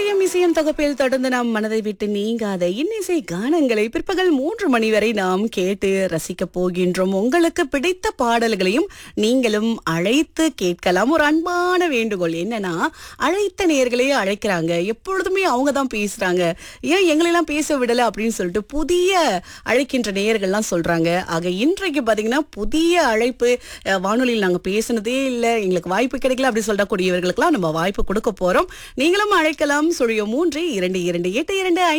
இசையும் இசையும் தொகுப்பில் தொடர்ந்து நாம் மனதை விட்டு நீங்காத இன்னிசை கானங்களை பிற்பகல் மூன்று மணி வரை நாம் கேட்டு ரசிக்க போகின்றோம் உங்களுக்கு பிடித்த பாடல்களையும் நீங்களும் அழைத்து கேட்கலாம் ஒரு அன்பான வேண்டுகோள் என்னன்னா அழைத்த நேர்களையே அழைக்கிறாங்க எப்பொழுதுமே அவங்க தான் பேசுறாங்க ஏன் எங்களெல்லாம் பேச விடல அப்படின்னு சொல்லிட்டு புதிய அழைக்கின்ற நேயர்கள்லாம் சொல்றாங்க ஆக இன்றைக்கு பாத்தீங்கன்னா புதிய அழைப்பு அஹ், வானொலியில் நாங்க பேசினதே இல்லை எங்களுக்கு வாய்ப்பு கிடைக்கல அப்படி சொல்லக்கூடியவர்களுக்கெல்லாம் நம்ம வாய்ப்பு கொடுக்க போறோம் நீங்களும் அழைக்கலாம் சுழியம் மூன்று இரண்டு இரண்டு எட்டு இரண்டு